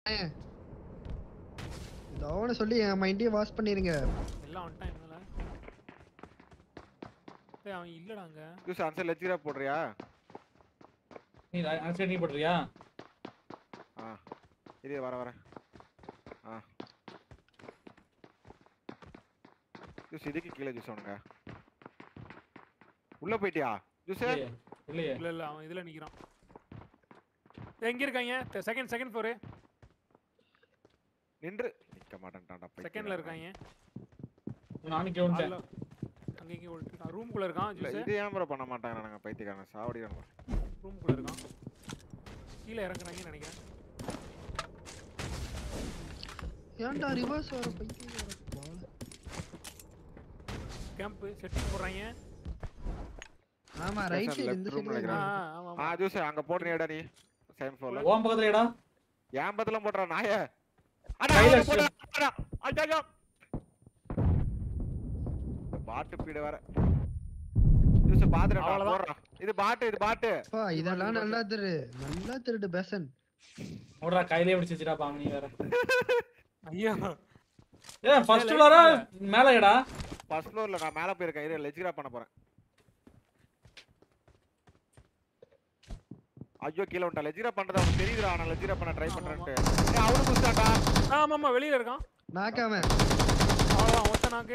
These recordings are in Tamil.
அவனை சொல்லி என் மைண்டையே வாஷ் பண்ணிருங்க எல்லாம் வந்துட்டான் இவங்கள டேய் அவன் இல்லடா அங்க ஜூஸ் அந்த சைடு லெஜ்ஜிரா போடுறியா நீ ஆக்சுவலி நீ போடுறியா ஆ இரு வர வர ஆ ஜூஸ் இதுக்கு கீழே ஜூஸ் அவனுங்க உள்ள போயிட்டியா ஜூஸ் இல்லையே இல்லையே இல்ல இல்ல அவன் இதுல நிக்கிறான் டேய், எங்க இருக்காங்க செகண்ட் செகண்ட் ஃப்ளோர் நின்று நிக்க மாட்டேன்டான்டா செகண்ட்ல இருக்காங்க நானும் கேட்டேன் ஆள்ல- அங்க இங்க ஓடிட்டான் ரூம்குள்ள இருக்கான் இல்ல ஜூஸ் இது ஏன் ப்ரோ பண்ண மாட்டாங்க நாங்க பைத்தியக்காரங்க சாவடிக்காரங்க ரூம்குள்ள இருக்கான் கீழே இறங்குறாங்கன்னு நினைக்கிறேன் ஏன்டா ரிவர்ஸ் வர பைத்தியம் வர பால. கேம்ப் செட்டிங் போடுறாங்க ஆமா ரைட் சைடு இந்த room ல சைடு ஆ, இருக்கிறான். ஆமா ஆ ஆமா ஜூஸ் அங்க போடுறியாடா நீ சேம் ஃப்ளோர்ல உன் பக்கத்துலடா ஏன் பத்தல போடுறா நாய அட கையில அவனை போடுறா, அடா, ஐயோ பாட்டு பீட வர ஜூஸ் பாத்துறா அவ்வளவுதான். போடுறா இது பாட்டு இது பாட்டு அப்பா இதெல்லாம் நல்லா திரு நல்லா திருடு பேசன் ஓடுறா கையிலே பிடிச்சி வச்சுடா பாங்க நீ வேற ஐயோ ஏ ஃபர்ஸ்ட் light ஃப்ளோரா இல்ல. மேலடா ஃபர்ஸ்ட் ஃப்ளோர்ல நான் மேல போயிருக்கேன் இரு லெஜ்ரா பண்ண போறேன் ஐயோ கீழ வந்துட்டா லெஜ்ரா பண்றது அவனுக்கு தெரியுதுடா நான் லெஜ்ரா பண்ண ட்ரை ஆமா, பண்றேன்ட்டு ஏய் அவனு குஸ்டாடா ஆமா ஆமா வெளியில இருக்கான் நாக்காம அவ்வளவுதான் ஒத்த நாக்கு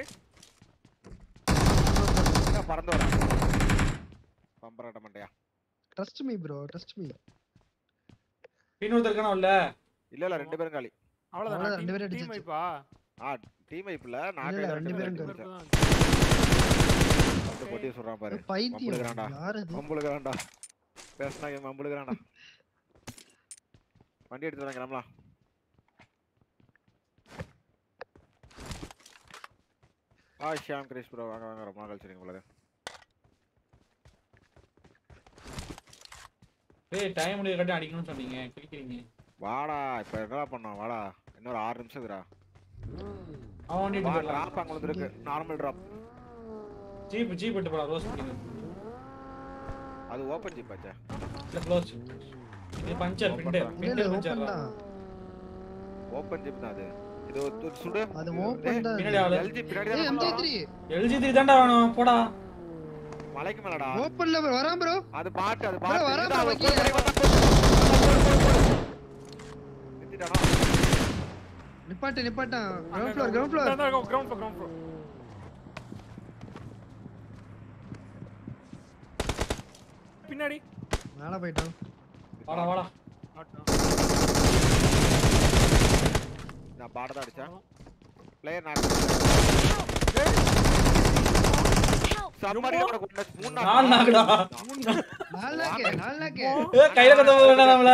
பறந்து வரேன் பம்பராட்ட மண்டையா trust me bro trust me இன்னொருத்தர் இருக்கானோ இல்ல இல்ல இல்ல ரெண்டு பேரும் காலி அவ்வளவுதான், அவ்வளவுதான் ரெண்டு பேரும் டீம் அடிச்சிச்சு. வைப்பா ஆ டீம் வைப்ல நான் இல்ல, கையில ரெண்டு ரெண்டு பேரும் பேரும் காலி. வந்து பொட்டி சொல்றான் பாரு பைத்தியம் மம்புலுக்குறான்டா. யார் அது மம்புலுக்குறான்டா பேசினா இவன் மம்புலுக்குறான்டா வண்டி எடுத்து வரேன் கிளம்பலாம் ஆ ஷியாம் கிரீஷ் ப்ரோ வாங்க வாங்க ரொம்ப நாள் கழிச்சிருங்க போல டேய் டைம் முடிய கட்டி அடிக்கணும்னு சொன்னீங்க கிளிக்கிறீங்க வாடா இப்ப என்னடா பண்ணோம் வாடா இன்னொரு ஆறு நிமிஷம் இருக்குடா அவன் வண்டி வா எடுத்து டிராப் அங்க வந்து இருக்கு நார்மல் டிராப் ஜீப் ஜீப் எடுத்து போடா ரோஸ் பண்ணி அது ஓப்பன் ஜிப் ஆச்சா இல்ல க்ளோஸ் இது பஞ்சர் Open பிண்டர் தான். இல்ல இல்ல பிண்டர் ஓப்பன் பஞ்சர் தான் ஓப்பன் ஜிப் தான் அது இது ஒரு து- சுடு அது ஓப்பன் தான் பின்னாடி ஆளு எல்ஜி பின்னாடி ஏய் தான் M3 எல்ஜி த்ரீ தான்டா வேணும் போடா மலைக்கு மேலடா ஓப்பன்ல வரான் ப்ரோ அது பாட்டு அது bro, பாட்டு வரா இதுதான் bro, அவன் கீழே. போடு, போடு, போடு, போடு, போடு. நிறுத்திட்டானா? நிப்பாட்டு நிப்பாட்டான் ground floor ground floor ground floor ground floor பின்னாடி மேல போயிட்டான் வாடா வாடா ஆட்டம். நான் பாட தான் அடிச்சேன் பிளேயர் நான் சம்மரி உனக்கு ஒண்ணு மூணு நாலு நாக்குடா நாலு நாக்கு நாலு நாக்கு ஏ கையில கத்த போறடா நம்மள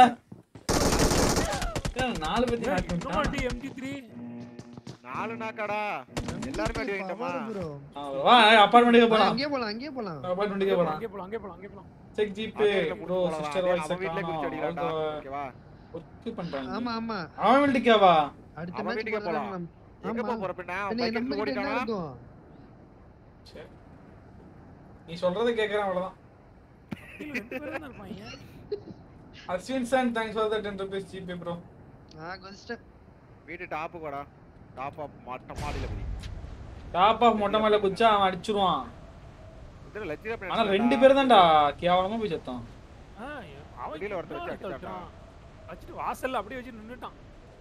ஏய், நாலு பேத்தி நாக்கு இன்னும் வந்துட்டான். அடி MG3 நாலு நாக்காடா எல்லாருமே அடி வாங்கிட்டோமா ப்ரோ ஆ, வா அப்பார்ட்மெண்ட்டுக்கு போலாம் அங்கேயே போலாம் அங்கேயே போலாம் அப்பார்ட்மெண்ட்டுக்கே போலாம் அங்கே போலாம் அங்கே போலாம் அங்கே போலாம் செக் ஜீப் அதே இடத்துல ப்ரோ புடிச்சு போலாம். சிஸ்டர் அதே வாய்ஸ் அவன் வீட்லயே குடிச்சு அடிக்கலாம்டா ஓகேவா ஒர்க் பண்றாங்க ஆமா ஆமா அவன் வீட்டுக்கேவா அடுத்த அவன் மேட்ச் வீட்டுக்கே போலாம். போலாம் எங்க ஆமா போக போற பின்ன அவன் பின்ன பைக் நம்ம எடுத்து கிட்ட என்ன ஓடிட்டானா இருக்கும் சரி நீ சொல்றதை கேக்குறேன் அவ்வளவுதான் கீழ ரெண்டு பேரும் தான் இருப்பாங்க அஸ்வின் சான் thanks for the 10 rupees GPay bro ஆ குதிச்சிட்டேன் வீட்டு டாப்பு போடா டாப் ஆப் மாட்ட மாடியில போய் டாப் ஆஃப் மொட்டை மேல குச்சா அவன் அடிச்சிருவான் இதுல லட்சியா ஆனா ரெண்டு பேர் தான்டா கேவலமா போய் செத்தான் ஆ, அவன் வெளியில ஒருத்தன் வச்சு இன்னொருத்தன் அடிச்சான்டா. வச்சான். வச்சுட்டு வாசல்ல அப்படியே வச்சு நின்னுட்டான்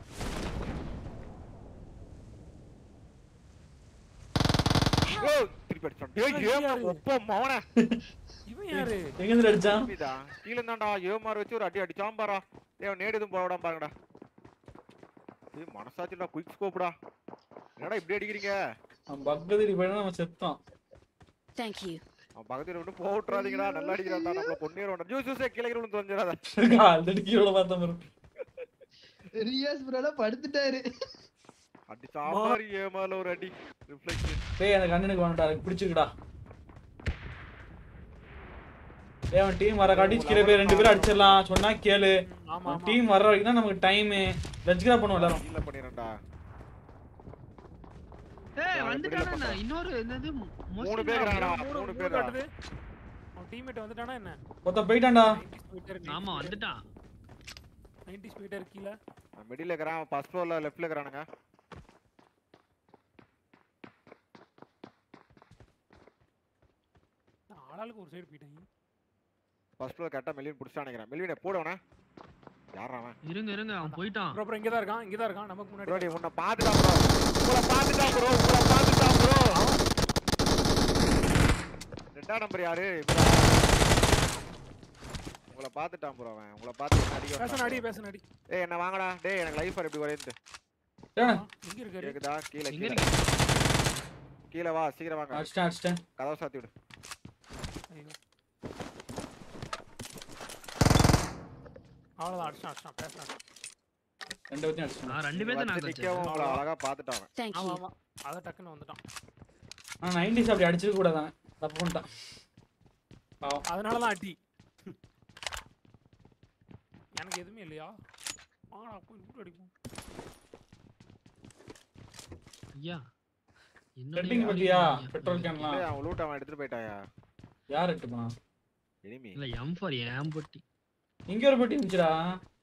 ஓ திருப்பி அடிச்சான் டேய் ஏன் ஒப்ப மவனே இவன் யாரு எங்க இருந்து அடிச்சான் தம்பிடா கீழ இருந்தான்டா ஏமாறு வச்சு ஒரு அடி அடிச்சான் பாரா ஏய் நேடு எதுவும் போட விடாம பாருங்கடா ஏய் மனசாச்சுடா குயிக் ஸ்கோப்டா என்னடா இப்படி அடிக்கிறீங்க அவன் பக்கத்துல போயினா நம்ம செத்தான் Thank you. அவன் பக்கத்துல விட்டு போக விட்டுறாதீங்கடா நல்லா அடிக்கிறான்டா நம்மள கொன்னேறோம்டா ஜூஸ் ஜூஸ் கீழே விழுந்து வந்துடாத ஆல்ரெடி கீழே பார்த்தா பாரு ரியாஸ் ப்ரோல படுத்துட்டாரு அடி சாம்பார் ஏமால ஒரு அடி ரிஃப்ளெக்ஷன் டேய் அந்த கண்ணனுக்கு வேணும்டா எனக்கு பிடிச்சிருக்குடா டேய் அவன் டீம் வர காட்டி கீழே போய் ரெண்டு பேரும் அடிச்சிடலாம் சொன்னா கேளு ஆமா ஆமா டீம் வர்ற வரைக்கும் தான் நமக்கு டைம் லெட்ஸ்கிரா பண்ணுவோம் எல்லாரும் இல்ல பண்ணிரேன்டா ஏய் நான் வந்துட்டானா வெளியில நான் இன்னொரு என்னது மூணு பேர் இருக்காங்கடா மூணு மூணு மூணு பேர் காட்டுது அவன் டீம்மேட் வந்துட்டானா என்ன ஒருத்தன் போயிட்டான்டா போயிட்டே இருக்கு. ஆமா வந்துட்டான் நைன்டி ஸ்பீடர் கீழே மிடில் இருக்கிறான் ஃபர்ஸ்ட் ஃப்ளோர்ல லெஃப்ட்ல இருக்கிறானுங்க நான் ஆளாளுக்கு ஒரு சைடு போயிட்டேன் ஃபர்ஸ்ட் ஃப்ளோர் கரெக்டா மெல்வின் புடிச்சா நினைக்கிறேன் மெல்வினை போடுவனே யாரா அவன் இருங்க இருங்க அவன் போயிட்டான் ப்ரோ ப்ரோ இங்கே தான் இருக்கான் இங்கே தான் இருக்கான் நமக்கு முன்னாடி ப்ரோ நீ உன்னை பார்த்துட்டான் ப்ரோ உங்களை பார்த்துட்டான் ப்ரோ உங்களை பார்த்துட்டான் ப்ரோ ரெண்டாம் நம்பர் யாரு இவரா? உங்களை பார்த்துட்டான் ப்ரோ அவன் உங்களை பார்த்து அடிக்க பேச வந்தான் அடி bro. பேச அடி டேய் என்ன வாங்கடா டேய் எனக்கு லைஃப் எப்படி குறையுது ஏன் எங்க இருக்காரு கேக்குதா கீழே எங்க கீழே இருக்கு கீழே வா சீக்கிரம் வாங்க அடிச்சிட்டேன் அடிச்சிட்டேன் கதவை சாத்தி விடு ஐயோ. அவ்வளோதான் அடிச்சான் அடிச்சான் பேசுறான் ரெண்டு பத்தியும் அடிச்சிட்டேன் நான் ரெண்டு பேர்த்த நான் வந்து நிக்கவும் உங்களை அழகா பார்த்துட்டான் அவன். Thank ஆமா you. ஆமா அதான் டக்குன்னு வந்துட்டான் ஆனா நைன்டிஸ் அப்படி அடிச்சிருக்க கூடாதான் தப்பு பண்ணிட்டான் பாவம் அதனால தான் அடி எனக்கு எதுவுமே இல்லையா வாங்கடா போய் லூட் அடிப்போம் ஐயா செட்டிங் பத்தியா பெட்ரோல் கேன்லாம் டேய், அவன் லூட் அவன் எடுத்துட்டு போயிட்டாயா யார் எட்டு போனா எனிமி இல்ல எம் ஃபார் ஏம் பொட்டி இங்க ஒரு பெட்டி இருந்துச்சுடா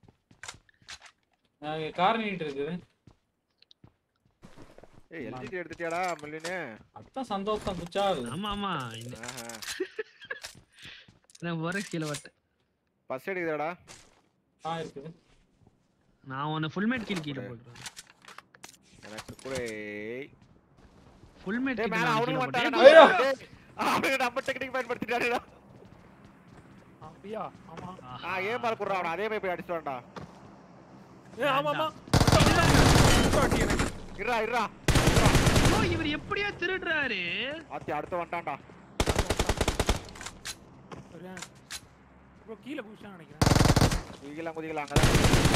நான் கார் நீட்டு இருக்குது ஏய் எல்ஜிடி எடுத்துட்டியாடா மெல்வினு அதான் சந்தோஷம் குச்சால் ஆமா ஆமா இந்த- நான் போற கீழே வட்டேன் ஃபர்ஸ்ட் எடுக்குதாடா ஆ இருக்குது நான் உன்னை ஃபுல் மேட் கீழ் கீழே போட்டுறேன் எனக்கு கூட ஃபுல் மேட் டேய் கீழே மேல நான் அவனுக்கு கீழே வந்துட்டானே போட்டேன் ஐயோ! அவனுக்கு நம்ம டெக்னிக் பயன்படுத்திட்டானேடா அப்படியா ஆமா ஆ ஏன் மார்க் குடுறா அவன அதே மாதிரி போய் அடிச்சு வரடா ஏ ஆமா ஆமா அடி எனக்கு இருடா இருடா ஓ இவர் எப்படியா திருடுறாரு ஆத்தி அடுத்து வந்துட்டான்டா ப்ரோ கீழே குதிச்சான் நினைக்கிறேன் குதிக்கலாம் குதிக்கலாம் அங்கதான்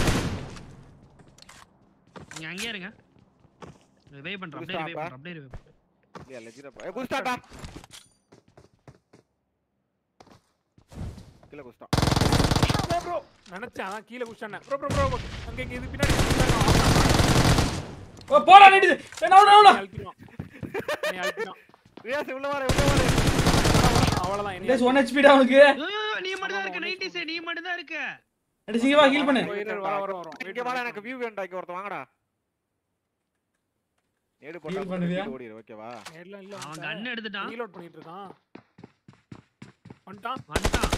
நீங்க அங்கேயே இருங்க ரிவைவ் பண்றேன் அப்படியே ரிவைவ் பண்றேன் அப்படியே ரிவைவ் பண்றேன் இல்லையா லெஜிரா ஏ குதிச்சான்டா கீழே குதிச்சான் ப்ரோ ப்ரோ நினைச்சேன் அதான் கீழே குதிச்சானே ப்ரோ ப்ரோ ப்ரோ அங்க இங்க இது பின்னாடி ஓ போடா நீட்டு என்ன அவ்வளோ அழுத்திடுவான் என்னை அழுத்திடுவான் ரியாஸ் உள்ள வர உள்ள வர அவ்வளவுதான் டேஸ் என்ன ஒன் ஹெச்பிடா அவனுக்கு ஐயோ நீ மட்டும் தான் இருக்க 90s நீ மட்டும் தான் இருக்க அடிச்சிங்க வா ஹீல் பண்ணு வர வர வரும் இங்க வாடா எனக்கு வியூ வேண்டா இங்க ஒருத்தன் வாங்கடா நேடு Heal போட்டா பண்ணுவியா? பண்ணுவியா ஓடிரு ஓகேவா நேர்ல இல்ல அவன் கன் எடுத்துட்டான் ரீலோட் பண்ணிட்டு இருக்கான் வந்துட்டான் வந்துட்டான்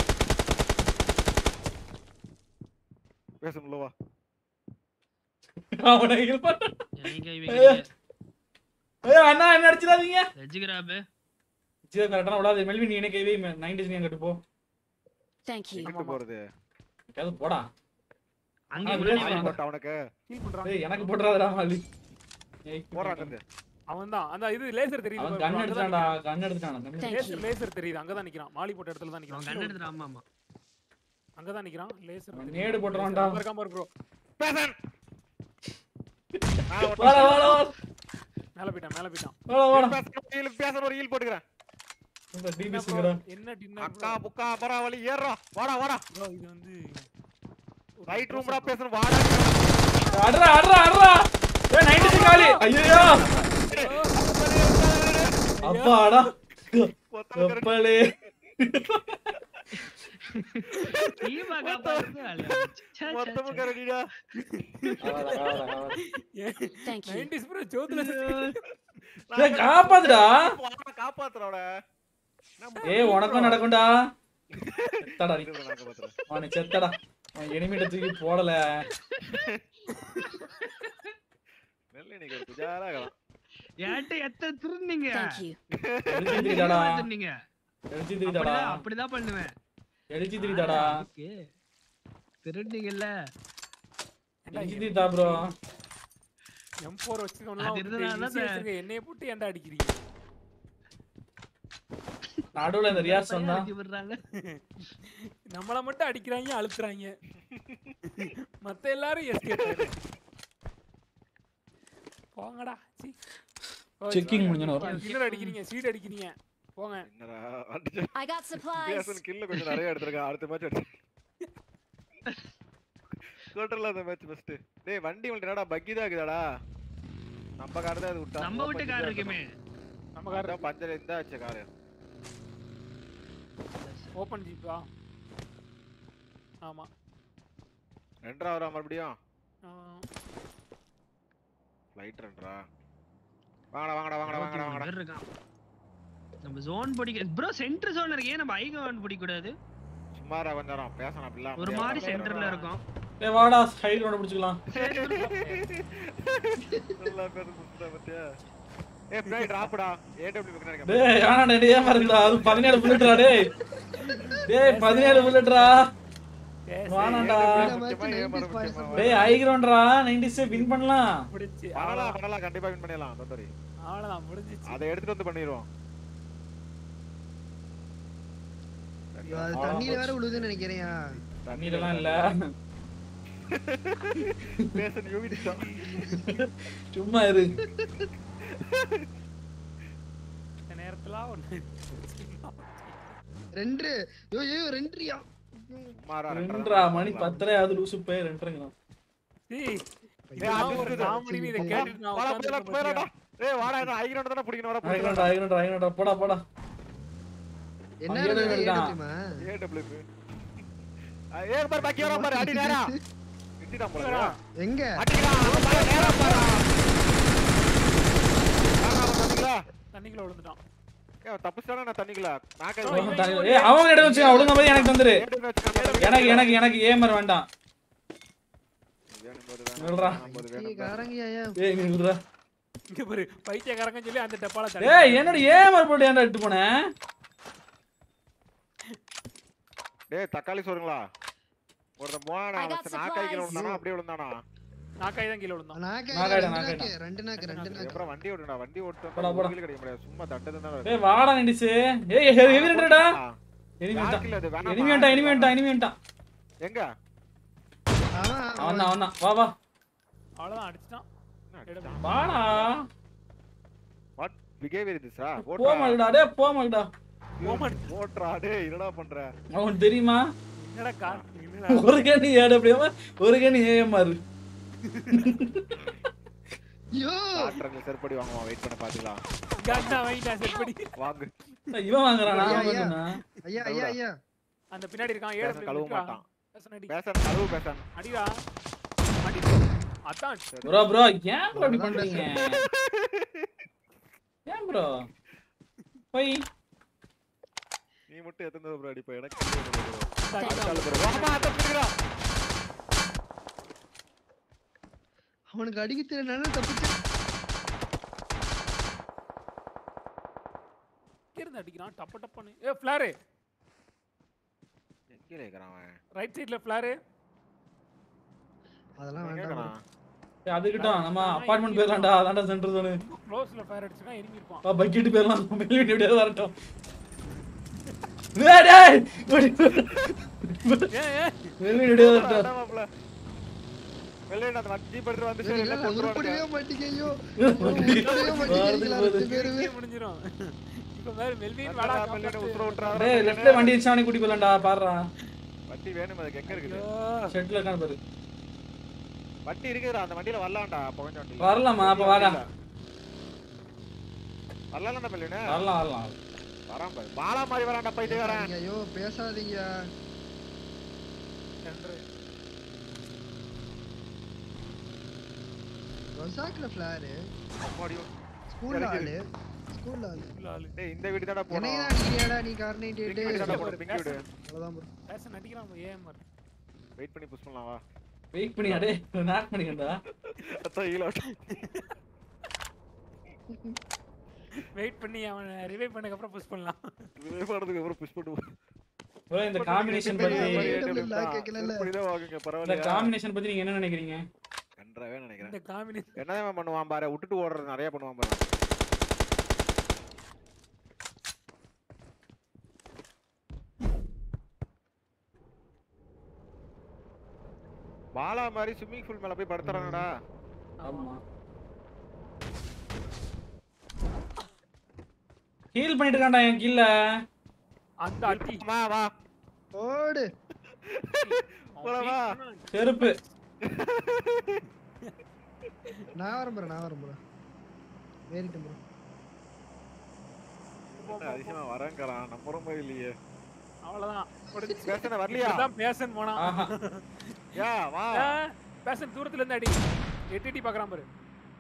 பேசணும் வா அவனை ஹீல் பண்ணு எங்க இவங்க ஏய் அண்ணா என்ன அடிச்சிடாதீங்க ரெஜிகிராபு சரி கரெக்டான விடாது மெல்வின் நீ என்ன கேவி நைன்டிஸ் நீ அங்கிட்டு போ Thank you. எங்கிட்டு போறது எது போடா அங்க ஆ, முன்னாடி விளையாடு. வா. போட்டா அவனுக்கு ஹீல் பண்றான் ஏய் எனக்கு போடுறாதடா மாலி போறாங்க இருந்து அவன் தான் அந்த இது லேசர் தெரியுது அவன் பாரு, கன் bro, அங்கதான் எடுத்துட்டான்டா நிக்கிறான். கன் எடுத்துட்டான் gun Thank laser you. Laser தெரியுது அங்கதான் நிக்கிறான் மாலி போட்ட இடத்துல தான் அவன் நிக்கிறான் கன் எடுத்துட்டான் ஆமா ஆமா அங்கதான் நிக்கிறான் லேசர் அவன் தெரியுது. நேடு போட்டுருவான்டா. அங்க இருக்கான் பாரு ப்ரோ பேசன் வாடா வாடா வாடா மேல போயிட்டான் மேல போயிட்டான் வாடா வாடா பேசன் ஒரு ஹீல் போட்டுக்கிறேன் இந்த என்ன டிபிஸ் bro, இருக்கடா என்ன டின்னர் அக்கா புக்கா பராவலி ஏறா வாடா வாடா ப்ரோ இது வந்து ஒரு ரைட் process ரூம்டா bro. பேசணும் வாடா அட்ரா அட்ரா அட்ரா ஏய் 96 காலி ஐயோ அப்பாடா கப்பலே டீமா காப்பாத்து அல்ல ச்சே, ச்சே, மொத்தமும் ச்சே. கரடிடா Thank you. 90s bro ஜோதில ஏய் காப்பாத்துடா வாடா காப்பாத்துறோட ஏய் உனக்கும் நடக்கும்டா செத்தடா நீ நான் காப்பாத்துறேன் அவனை செத்தடா அவன் எனிமிட்ட தூக்கி போடல நெல்லை நீங்க ஒரு குஜாரா இருக்கலாம் என்கிட்ட எத்தனை திருநீங்க Thank you. எழுச்சி திரிதாடா திருநீங்க எழுச்சி திரிதாடா அப்படிதான் அப்படிதான் பண்ணுவேன் எழுச்சி திரிதாடா ஓகே திருநீங்கல்ல எழுச்சி திரிதா ப்ரோ M4 வச்சுக்கோனா அது இருந்ததால தான் வச்சிருக்க என்னைய போட்டு ஏன்டா அடிக்கிறீங்க நடுவுல இந்த ரியாஸ் சொன்னா அடிச்சு விடுறாங்க நம்மள மட்டும் அடிக்கிறாங்க அழுத்துறாங்க மத்த எல்லாரும் எஸ்கேப் போங்கடா சீ Checking முடிஞ்சோன்னு வரும். கில்லர் அடிக்கிறீங்க சீட் அடிக்கிறீங்க போங்க என்னடா அடிச்சு I got supplies. பேசன் கில்ல கொஞ்சம் நிறைய எடுத்திருக்கான் அடுத்த மேட்ச் அடிச்சு டோட்டலா அந்த மேட்ச் ஃபர்ஸ்ட் டேய் வண்டி வந்து என்னடா பக்கி தான் இருக்குதாடா நம்ம கார் தான் அது விட்டா நம்ம விட்டு கார் இருக்குமே நம்ம கார் அதான் பஞ்சர் இருந்தா ஆச்சு காரு ஓபன் ஜீப்பா ஆமா ரெண்டரா வரா மறுபடியும் ஆ, ஃப்ளைட் ரெண்டரா வாங்கடா வாங்கடா வாங்கடா வாங்கடா வாங்கடா பேர் இருக்கான் நம்ம ஜோன் பிடிக்க ப்ரோ சென்டர் ஜோன் இருக்கே நம்ம ஐகான் பிடிக்க கூடாது சும்மாரா கொஞ்ச நேரம் பேசணும் அப்படிலாம் ஒரு மாதிரி சென்டர்ல இருக்கும் டேய் வாடா ஹைட் ரோட பிடிச்சிக்கலாம் நல்லா பேர் புடிச்சா பத்தியா ஏய் பின்னாடி டிராப்டா ஏடபிள்யூ பின்னாடி டேய் வேணாடா டேய் ஏமா இருக்குடா அது 17 புல்லட்ரா டேய் டேய் 17 புல்லட்ரா பேசு. வாணாடா முக்கியமா ஏமாற முக்கியமா டேய் ஹை கிரவுண்ட்ரா 90s வின் பண்ணலாம் முடிஞ்சுச்சு பண்ணலாம் அவ்வளவுதான் பண்ணலாம் கண்டிப்பா வின் பண்ணிடலாம் டோன்ட் வரி அவ்வளவுதான் முடிஞ்சிச்சு அதை எடுத்துட்டு வந்து பண்ணிடுவோம் ஐயோ, அது தண்ணியில வேற விழுதுன்னு நினைக்கிறேன் தண்ணிலலாம் இல்ல பேச யூனிட்டா சும்மா இரு இந்த நேரத்துல ஒண்ணு ரெண்டு ஐயோ ஐயோ ரெண்டுரியா சும்மாரா ரெண்டரா மணி பத்தரை ஆகுது லூசு போய் ரெண்டுங்கலாம் டேய், ஏய், நான் அது ஒரு இருக்குது. காமெடி இதை கேட்டுட்டு நான் வாடா உட்கார்ந்திருக்கேன் போயிடலாம் போயிடலாம்டா பாத்தியா? ஏய் வாடா என்ன ஐகிரவுண்ட் தானே பிடிக்கணும் வர high ground high ground high ground போடா போடா என்ன அங்கேயே இருந்தது, இருக்கான். ஏடபிள்யூமா? ஏடபிள்யூ ஏ பாரு பாக்கி வரா பாரு அடி நேரா இட்டிடான் போல எங்க அடிக்கலாம் அவன் பாரு நேரா பாரு தண்ணிங்களா தண்ணிக்குள்ள விழுந்துட்டான் ஏ தப்பிச்சானா நான் தண்ணிங்களா நாக்க ஓ, இவன் தண்ணி- ஏய் அவங்க இடம் வச்சு ஒழுங்கா போய் எனக்கு தந்துரு எனக்கு எனக்கு எனக்கு ஏமர் வேண்டாம் சொல்றா. ஏய், காரங்கயா, ஏன்? ஏய் நீ விடுறா இங்க பாரு பைத்தியக்காரங்கன்னு சொல்லி அந்த டப்பால தண்ணி ஏய் என்னோட ஏமர் போட்டு ஏன்டா எடுத்து போனேன் டேய் தக்காளி சோறுங்களா ஒருத்தன் போனா I got நாக்காய்க்கிற supplies. விழுந்தானா அப்படியே விழுந்தானா நாக்காய் தான் கீழ விழுந்தான் நாக்கு, நாக்காயிடா, ரெண்டு நாக்காயிடா. நாக்கு, ரெண்டு நாக்கு, ரெண்டு நாக்கு. அப்புறம் வண்டி ஓட்டுடா வண்டி ஓட்டு போடா, போடா. கிடைக்க முடியாது சும்மா தண்டது தான் ஏய் வாடா நிண்டிச்சு ஏய் ஹெவி ரெண்டடா எனிமி யாருக்கு வேண்டாம் இல்ல அது வேணாமா? எனிமி வேண்டாம் எனிமி வேண்டாம் எனிமி வேண்டாம் எங்க அவன், அவன் அவன். தான் அவன் தான் வா வா அவ்வளவுதான் அடிச்சிட்டான் என்ன வாடா வாட் பிஹேவியர் இது சார் போக மாட்டடா டேய் போக மாட்டடா ஓட்றா டேய் என்னடா பண்ற அவன் தெரியுமா என்னடா கார் என்னடா ஒரு கண்ணி ஏடு அப்படியே ஒரு கண்ணி ஏமாறு ஐயோ, டாக்டர் செருப்படி வாங்குவான் வெயிட் பண்ண பாத்துக்கலாம் கண்ணா வாங்கிட்டான் செப்படி வாங்கு இவன் வாங்குறானா ஐயா, அவன் ஐயா. சொன்னா. ஐயா, ஐயா, ஐயா. அந்த பின்னாடி இருக்கான் பேச ஏழு கழுவ மாட்டான் பேச அடி பேச கழுவு பேச அடிடா அடி அதான் ப்ரோ ப்ரோ ஏன் ப்ரோ அப்படி பண்றீங்க ஏன் ப்ரோ போய் நீ மட்டும் எத்தனை ப்ரோ அடிப்ப எனக்கு தெரியாது bro. இந்த அடி அடுத்த ஆளு bro. வாமா, அத பிடிக்கிறா. அவனுக்கு அடிக்க தெரியலனால தப்பிச்சு இங்க இருந்து அடிக்கிறான் டப்ப டப்பன்னு ஏ ஃபிளாரு எங்க இருக்கிறான் அவன்? ரைட் சைடுல ஃபிளாரு அதெல்லாம் எங்க வேண்டாம் இருக்கிறான்? ஏய், அதுக்கிட்டும் நம்ம அப்பார்ட்மெண்ட் போயிடலாம்டா அதான்டா சென்டர் தானே க்ளோஸ்ல ஃபயர் அடிச்சிருக்கான் எனிமி இருப்பான் வா பக்கெட் போயிடலாம் மெல்லின் எப்படியாவது வரட்டும் டேய், டேய் ஏ ஏ மெல்லின் எப்படியாவது வரட்டும் அதான் மாப்ள. வெள்ளையன் அந்த வண்டி ஜீப் எடுத்துட்டு வந்து சரி, இவனுக்கு என்ன கொண்டு உருப்படவே வாங்க. மாட்டீங்க, ஐயோ. உருப்படவே மாட்டீங்க, ரெண்டு பேருமே. இங்கே முடிஞ்சிரும் இப்ப வேற மெல்வின் வாடா, வாடா வெள்ளையனை காப்பாத்து. உசுர விட்டுறா. டேய் லெஃப்ட்ல வண்டி வச்சு அவனை கூட்டி போயிடலாம்டா பாருடா வண்டி வேணும் அதுக்கு எங்க இருக்குது ஐயோ. ஷெட்ல இருக்கான்னு பாரு வண்டி இருக்குதுடா அந்த வண்டியில வரலாம்டா புகஞ்ச வண்டியில வரலாமா அப்ப வாடா வரலாம்டா வெள்ளையனே வரலாம் வரலாம் வரான் பாரு பாலா மாதிரி வரான்டா போயிட்டு வரேன் பேசாதீங்க, ஐயோ பேசாதீங்க ரொசாக்ல ஃபிளாரு அம்மாடியோ. ஸ்கூல்ல ஆளு ஸ்கூல்ல ஆளு உள்ள ஆளு. டேய் இந்த வீடு தான்டா என்னைய போனோம் தான் அடிக்கிறியாடா நீ கார் நைன்டி பிங்க் வீடு தான்டா எயிட் போனோம் பிங்க் வீடு அவ்வளவுதான் bro. பேச நடிக்கிறான் ஏஎம்ஆர் வெயிட் பண்ணி புஷ் பண்ணலாம் வா வெயிட் பண்ணி அடே நாக் பண்ணிக்கண்டா அதான் ஈல வெயிட் பண்ணி அவன் ரிவைவ் பண்ணதுக்கு அப்புறம் புஷ் பண்ணலாம் ரிவே பண்ணதுக்கு அப்புறம் புஷ் பண்ணு ப்ரோ இந்த காம்பினேஷன் பத்தி AW ல கேட்கலல்ல. இப்படிதான் வாங்குங்க இந்த பரவாயில்லையா காம்பினேஷன் பத்தி நீங்க என்ன நினைக்கிறீங்க கன்றாவே நினைக்கிறேன் இந்த காம்பினேஷன் என்னதான் பண்ணுவான் பாரு விட்டுட்டு ஓடுறது நிறைய பண்ணுவான் பாரு பாலா மாதிரி ஸ்விம்மிங் பூல் மேல போய் படுத்துறானடா ஆமா ஹீல் பண்ணிட்டு இருக்கான்டா என் கீழ அந்த அடி வா வா ஓடு போலாமா? செருப்பு நான் வரேன் bro, நான் வரேன் bro. ஏறிட்டேன் bro. என்ன அதிசயமா வரேங்கிறான் நம்புற மாதிரி இல்லையே அவ்வளவுதான் முடிஞ்சுச்சு. பேசுன வரலையா இப்பதான் பேசன் போனா ஆஹா யா வா பேசன் தூரத்துல இருந்து அடி எட்டி எட்டி பாக்குறான் பாரு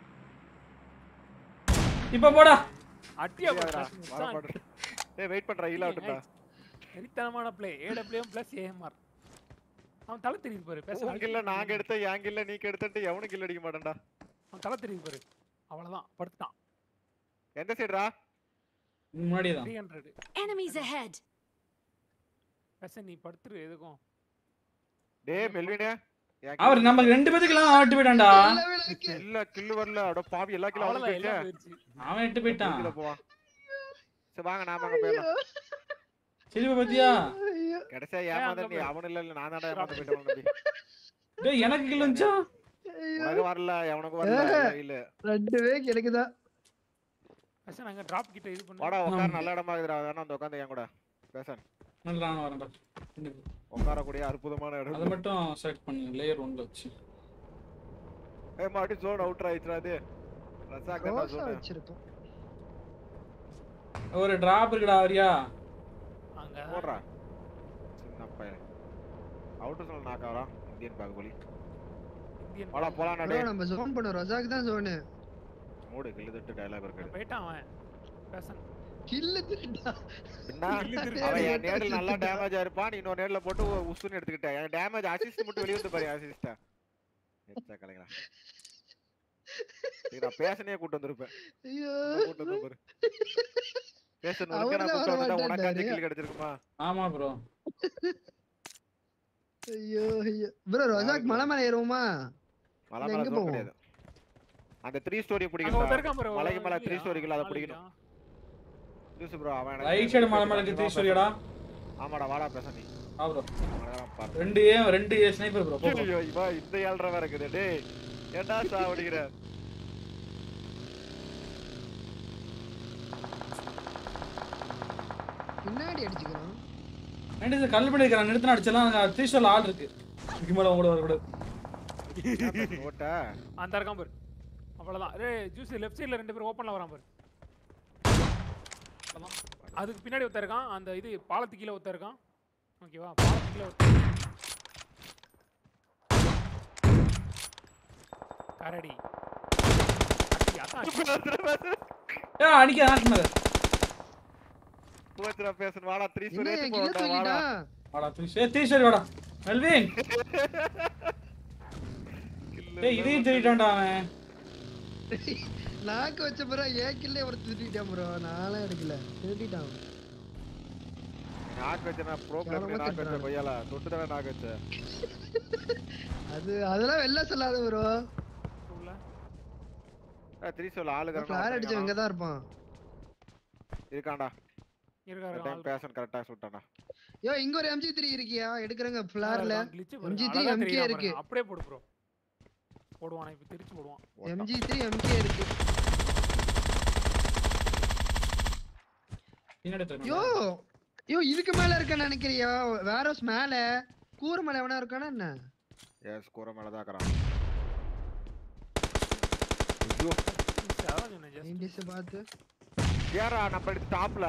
இப்ப போடா அட்டியா பாரு சரியாடா, பேசன் வர மச்சான். மாட்டேன். டேய் வெயிட் பண்றா ஹீல் ஆகட்டும்டா வெறித்தனமான பிளே ஏடபிள்யூஎம் பிளஸ் ஏஎம்ஆர் அவன் தலை தெரியுது பாரு பேச உங்க இல்ல நாங்க எடுத்த என் கில்ல நீங்க எடுத்துட்டு எவனும் கில் அடிக்க மாட்டேன்டா அவன் தலை தெரியுது பாரு அவ்வளவுதான் படுத்துட்டான் எந்த சைடுடா முன்னாடி தான் த்ரீ ஹண்ட்ரட் Enemies ahead! பேச நீ படுத்துரு எதுக்கும் டேய் மெல்வினே என் அவர் kill நமக்கு ரெண்டு பேத்துக்கெல்லாம் ஆட்டு போயிட்டான்டா எல்லா வேலைக்கு இல்ல கில்லு வரல அட பாவி எல்லா கிலோ அவ்வளவுதான் அவனுக்கு எல்லாம் போயிருச்சு அவன் எட்டு போயிட்டான் கீழ போவான் சரி வாங்க நாம அங்க போயிடலாம் சிரிப்ப பத்தியா ஐயோ கடைசியா அங்க ஏமாந்த நீ போய். அவன் இல்ல இல்ல நான் தான்டா ஏமாந்து போயிட்டேன் தம்பி டேய் எனக்கு கில் வந்துச்சா ஐயோ உனக்கு வரல எவனுக்கு வரல இல்ல ரெண்டு பேர் கிடைக்குதா பேச நாங்க டிராப் கிட்ட இது பண்ணு வாடா உட்கார நல்ல இடமா இருக்குடா வேணா வந்து உட்காந்து என் கூட பேசன் நல்லா நான் வரேன்டா உட்காரக்கூடிய அற்புதமான அதை இடம் மட்டும் செலக்ட் பண்ணு லேயர் ஒன்ல வச்சு ஏய் மாடி ஜோன் அவுட் ஆயிடுச்சுடா அது ரசாக் தான் ரோசா ஜோன் வச்சிருக்கோம் ஒரு டிராப் இருக்குடா வரியா அங்க போடுறா சின்ன பையன் அவுட் சொல்ல நாக்காரா இந்தியன் பாகுபலி இந்தியன் வாடா போலாம் bro, டேய் நம்ம ஜோன் பண்ணுவோம் ரசாக் தான் ஜோனு மூடு கில்லு தட்டு டயலாக் இருக்கு போயிட்டான் அவன் பேசன் கில்லு திருட்டா என்ன கில்லு திருட்டு. அவன் என் நேரில் நல்லா டேமேஜ் ஆயிருப்பான் நீ இன்னொரு நேரில் போட்டு உ- உஸ்ஸுன்னு எடுத்துக்கிட்டேன் என் டேமேஜ் அசிஸ்ட் மட்டும் வெளிய வந்து பாரு அசிஸ்டா எச்சா கலைங்களா நான் பேசனே கூட்டு வந்திருப்பேன் ஐயோ உன்னை கூட்டு வந்து பாரு பேசணும் நான் அவர்தான் கூட்டு வர வந்தா உனக்கு அஞ்சு மாட்டேன்டாரு. கில் கிடைச்சிருக்குமா ஆமா ப்ரோ ஐயோ ஐயோ ப்ரோ ரசாக் மலை மேல ஏறுவோமா மலை இல்ல, மேல எங்க zone போவோம்? கிடையாது அந்த த்ரீ ஸ்டோரி அங்க ஒருத்தன் பிடிக்கணும் இருக்கான் பாரு மலைக்கு மேல இல்லையா? three story க்குள்ள அதை ஆள் பிடிக்கணும். இல்லையா? ஜூஸ் ப்ரோ அவன் எனக்கு ரைட் சைடு மலை மேல இருக்கு த்ரீ ஸ்டோரியாடா ஆமாடா வாடா பேச நீ ஆ ப்ரோ அவனதான் பாரு ரெண்டு ஏ ரெண்டு ஏ ஸ்னைப்பர் ப்ரோ போ bro. ஐயோ இவா இந்த ஏழ்ரை வேற இருக்குது டேய் ஏன்டா சாவடிக்கிற பின்னாடி அடிச்சுக்கிறோம் ரெண்டு இது கல் பண்ணிருக்கான் நிறுத்தின அடிச்சலாம் த்ரீ ஸ்டோர்ல ஆள் இருக்கு இதுக்கு மேல உங்களோட வரக்கூடாது ஓட்ட அந்த இருக்கான் பாரு அவ்வளவுதான் ஏய் ஜூஸ் லெஃப்ட் சைடுல ரெண்டு பேரும் ஓப்பன்ல வரான் பாரு அவ்வளவுதான். அதுக்கு பின்னாடி ஒருத்தன் இருக்கான் அந்த இது பாலத்து கீழே ஒருத்தன் இருக்கான் ஓகேவா பாலத்து கீழே ஒருத்தன் கரடி அடி, அதான் ஏ அடிக்க நாட்டு மேல போச்சுடா பேசணும் வாடா த்ரீ என்ன ஸ்டோரி என் கில்ல போடா வாடா தூக்கிட்டான் வாடா த்ரீ ஸ்டோரி த்ரீ ஸ்டோரி வாடா மெல்வின் டேய் இதையும் திருட்டான்டா அவன் நாக்கு வச்ச ப்ரோ ஏன் கில்லே ஒரு திருட்டிட்டான் ப்ரோ நான்லாம் எடுக்கல திருட்டிட்டான் நாக்கு வச்ச நான் ப்ரோ கேவலமா பிளேயர் நாக்கு வச்ச திட்டுறானு. கொய்யால தொட்டு தானே நாக்கு வச்ச அது அதெல்லாம் வெளில சொல்லாத ப்ரோ உள்ள த்ரீ ஸ்டோர்ல ஆளு ஃபிளார் அடிச்சவன் இங்க தான் இருப்பான் இருக்கான்டா இருக்காரு இந்த டைம் பேசன் கரெக்டா சுட்டான்டா யோ இங்க ஒரு எம்ஜி த்ரீ இருக்கியா எடுக்கிறங்க ஃபிளார்ல glitch MG3 பாருங்க, அழகா MK தெரியுதா இருக்கு. பாருங்க. அப்படியே போடு ப்ரோ போடுவான் இப்ப திருச்சி போடுவான் எம்ஜி த்ரீ எம்கே இருக்கு பின்னாடி திரும்ப. யோ யோ இதுக்கு மேல இருக்கேன்னு நினைக்கிறியா வேற மேல கூரை மேல எவனா இருக்கானா என்ன எஸ் கூரை மேல தான் இருக்கிறான் ஐயோ அதான் சொன்னேன் just. நைன்டிஸ் பார்த்து ஏறா நம்ம எடுத்து டாப்ல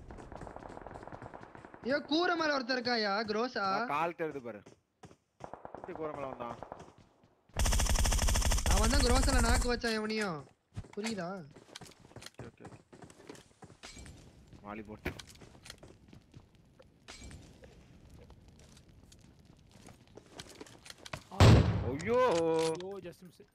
யோ கூரை மேல ஒருத்தர் இருக்காயா குரோஸா கால் தெரியுது பாரு எப்படி கூரை மேல வந்தான் அவன் தான் குரோஸ்ல நாக்கு வச்சான் எவனையும் புரியுதா ஓகே ஓகே மாலி போட்டு ஐயோ ஐயோ ஜஸ்ட் மிஸ்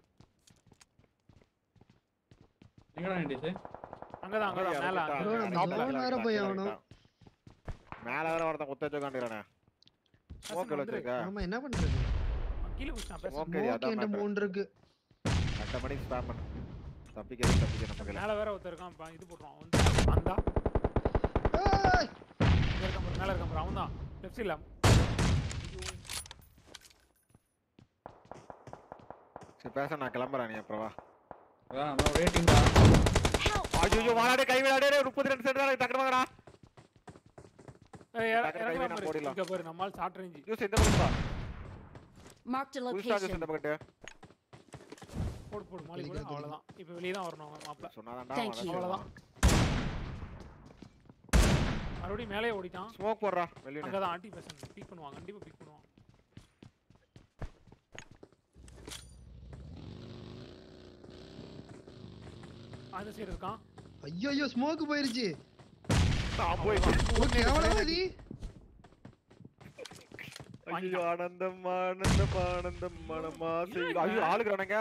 எங்கடா நைன்டிஸ் அங்கதான் அங்கதான் மேல இறங்கிட்டான், bro, நம்ம இறங்கிட்டான், zone வேற இறங்கிட்டான், போய் இறங்கிட்டான். ஆகணும். மேல வேற ஒருத்தன் குத்த வச்சுக்காண்டிறானே ஸ்மோக்கர் வச்சிருக்க ஆமா என்ன பண்றது கீழே குடிச்சான் பேச Smoke area, ஸ்மோக் அதான் என்கிட்ட matter. மூணு இருக்கு ரெண்டு மணிக்கு ஸ்பேம் பண்ணு தப்பிக்கிறது தப்பிக்க நம்ம கையில மேல வேற ஒருத்தர் இருக்கான் பா, இது போடுறான் வந்து வந்தா ஏய், இங்க இருக்கான் பாரு, மேல இருக்கான் பாரு அவன் தான் லெஃப்ட் சைடுல சரி பேச நான் கிளம்புறேன் நீ அப்புறம் வா அதான் நம்ம ரேட்டிங் தான் Help! ஐயோ வாடாடே கை விடாடே முப்பத்தி ரெண்டு சென்ட் தான் டக்குனு வாங்கடா இறங்கலாம் கையில நான் பாரு போடிடலாம். இங்க பாரு நம்மால் ஷார்ட் ரேஞ்ச் ஜூஸ் இந்த பக்கம் வா Marked a புதுசா ஜூஸ் location. இந்த பக்கத்து போடு போடு மாலி போடு தெரியும், அவ்வளவுதான் இப்போ வெளிய தான் வரணும் அவன் மாப்ள சொன்னாதான்டா Thank you. அவ்வளவுதான் மறுபடியும் மேலே ஓடிட்டான் ஸ்மோக் போடுறா வெளியே அங்கதான் ஆண்டி பேசன் பிக் பண்ணுவான் கண்டிப்பா பிக் பண்ணுவான் அந்த சைடு இருக்கான் ஐயோ ஐயோ ஸ்மோக் போயிருச்சு நான் போய் ஓகே எவ்வளவு அது ஐயோ ஆனந்தம் ஆனந்தம் ஆனந்தம் மனமா செய்யுது ஐயோ ஆளுக்குறானுங்க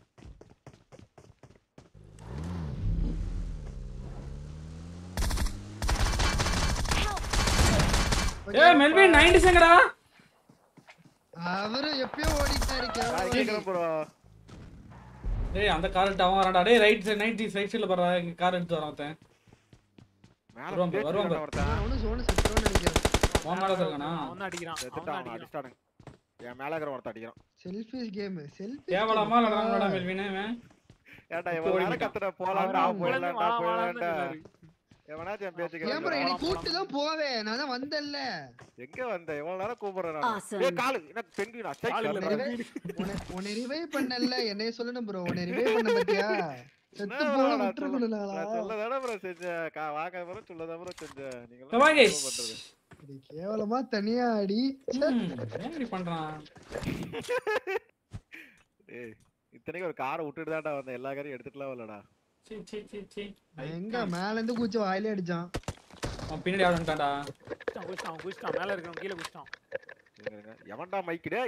ஏய் மெல்வின் 90 செங்கடா அவரு எப்பயோ ஓடிட்டாரு நான் கேவலம் கேக்குறேன் bro டேய் அந்த கார் எடுத்து அவன் வரான்டா டேய் ரைட் சைடு நைட் ரைட் சைடுல பாறா இங்க கார் எடுத்து வரான் ஒருத்தன் மேல வருவான் bro, வருவான் bro. ஒருத்தன் அவனு சோனு செத்துறோம்னு நினைக்கிறேன் உன் மேல இருக்கானா அவன் தான் அடிக்கிறான் அவன் தான் செத்துட்டான் அவன் அடிக்கிறான் அடிச்சிட்டானுங்க என் மேல இருக்கிற ஒருத்தன் அடிக்கிறான் செல்ஃபிஷ் கேம் செல்ஃபி கேவலமா விளையாடுறான்டா மெல்வின் இவன் ஏன்டா இவன் நேரம் கத்துற போலாம்டா அவன் போயிடலாம்டா வாழா, வாழான்னு போயிடலாம்டா சொன்னாரு. எவனாச்சும் என் பேச்சு ஏன் ப்ரோ கேட்கறான் என்னை கூப்பிட்டு தான் போவேன் நான் தான் வந்தேன்ல எங்க வந்த இவ்வளவு நேரம் கூப்பிடுறேன் நான் Awesome. ஏய் காலு என்ன பெண்குயினா சை காலு இல்ல, சரி. உன்னை உன்னை ரிவைவ் பண்ணல என்னைய சொல்லணும் ப்ரோ உன்னை ரிவைவ் பண்ண பத்தியா செத்து என்ன போன bro, நான் விட்டுருக்கணும் சொல்ல- நான் நாங்களா சொல்லதானே bro செஞ்சேன். கா- வாங்க bro, சொல்லதான் bro செஞ்சேன். நீங்களாம் Come on, என்ன guys. bro பண்றது? இது கேவலமா தனியா ஆடி ம், ஏன் இப்படி பண்றான் ஏய், இத்தனைக்கும் ஒரு காரை விட்டுட்டு தான்டா வந்தேன் எல்லா காரையும் எடுத்துட்டுலாம் வரலடா சீ சீ சீ சீ எங்க மேல இருந்து கூச்சி வாயிலே அடிச்சான் அவன் பின்னாடி ஆள் வந்துட்டான்டா குதிச்சிட்டான், குதிச்சிட்டான், குதிச்சிட்டான். மேல இருக்கிறவன் கீழே குதிச்சிட்டான். இருங்க, இருங்க. எவன்டா மைக்கு டேய்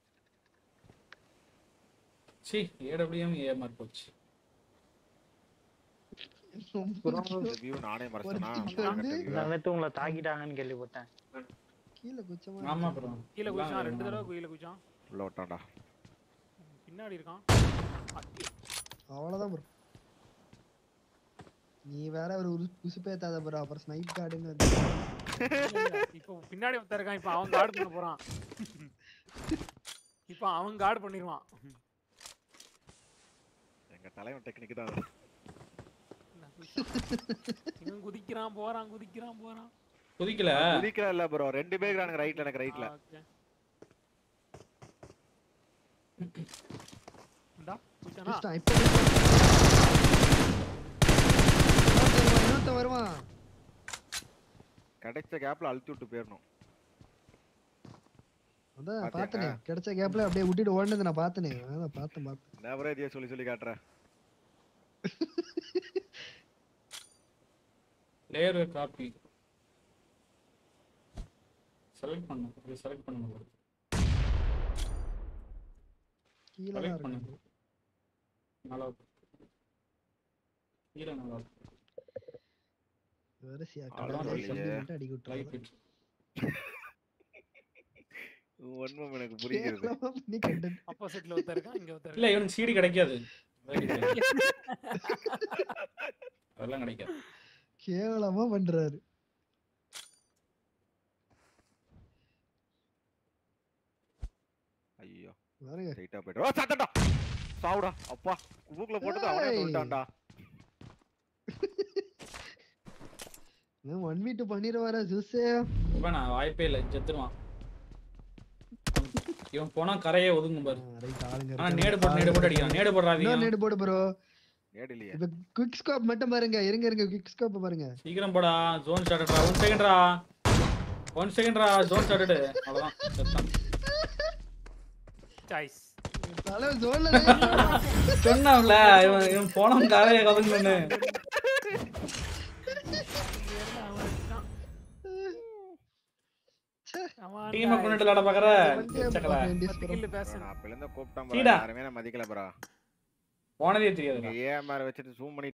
சீ ஏடபிள்யூஎம் ஏமாறி போச்சு இந்த view நானே மறைச்சேனா? ஒருத்திக்கு வந்து நேத்து உங்களை தாக்கிட்டாங்கன்னு கேள்விப்பட்டேன் கீழே குச்சமா ஆமா ப்ரோ கீழே குதிச்சான், ரெண்டு தடவை கீழே குதிச்சான். உள்ள விட்டான்டா பின்னாடி இருக்கான் அடி. அவ்வளவுதான் ப்ரோ நீ வேற ஒரு உரு- உசுப்பேத்தாத ப்ரோ அப்புறம் ஸ்னைப் கார்டுன்னு வந்து இல்ல, இல்ல. இப்போ பின்னாடி ஒருத்தன் இருக்கான் இப்போ அவன் கார்டு பண்ண போறான் இப்போ அவன் கார்டு பண்ணிடுவான் எங்க தலைவன் டெக்னிக் தான் அது. இவன் குதிக்கிறான் போறான் குதிக்கிறான் போறான் குதிக்கல குதிக்கிறா இல்ல ப்ரோ ரெண்டு பேர் இருக்கானுங்க ரைட்ல எனக்கு ரைட்ல ஆ, okay. இந்தா, குதிச்சானா? குதிச்சிட்டான், இப்போ இன்னொருத்தன் வருவான், இன்னொருத்தன் வருவான் கிடைச்ச கேப்ல அழுத்தி விட்டு போயிடணும் அதான் பாத்தியா? பார்த்தனே கிடைச்ச கேப்ல அப்படியே விட்டுட்டு ஓடுனது நான் பார்த்தனே அதான் பார்த்தேன் பார்த்தேன் என்ன ப்ரோ இதையே சொல்லி சொல்லி காட்டுறேன் லேயர் காப்பி செலக்ட் பண்ணு இது செலக்ட் பண்ணு கீழே Select தான் பண்ணு. இருக்கு நல்லா இருக்கு. கீழே நல்லா இருக்கு. வரிசையா அதான் கடலை சொல்லியே. சொல்லி மட்டும் அடிக்க Light விட்டுறாங்க. it. ஒன்றும் எனக்கு புரிகிறது கேவலமா பண்ணி content. ஆப்போசிட்ல ஒருத்தன் இருக்கான் இங்க ஒருத்தன் இல்ல இவனுக்கு சீடி கிடைக்காது அதெல்லாம் கிடைக்காது கேவலமா பண்றாரு ஐயோ பாருங்க ஸ்ட்ரைட்டா போயிட்டு ஓ சாத்தடா சாவுடா அப்பா மூக்குல போட்டது அவனே ஏய். சொல்லிட்டான்டா ஒன் வீட்டு பண்ணிடுவாரா ஜூஸே இப்ப நான் வாய்ப்பே இல்லை செத்துருவான் இவன் போனா கரையே ஒதுங்கும் பாரு ரைட் ஆளுங்க ஆனா இருக்காங்க. நேடு போட்டு நேடு போட்டு அடிக்கிறான் நேடு இன்னொரு போடுறாதீங்க நேடு போடு ப்ரோ ஏடு இல்லையே இப்ப குவிக் ஸ்கோப் மட்டும் பாருங்க இருங்க இருங்க குவிக் ஸ்கோப் பாருங்க சீக்கிரம் போடா ஜோன் ஸ்டார்டடா ஒன் செகண்ட்ரா ஒன் செகண்ட்ரா ஜோன் ஸ்டார்டடு அவ்வளவுதான் செத்தான் சாய்ஸ் தலைவர் ஜோன்ல சொன்னான்ல இவன் இவன் போனவன் கரையை கதங்கன்னு டீமை கொண்டுட்டு விளையாட பாக்குற சக்கல பேச நான் அப்பல இருந்து கூப்பிட்டேன் சீடா. யாருமே நான் மதிக்கல ப்ரோ போனதே தெரியாது ஏன் வச்சுட்டு ஜூம் பண்ணி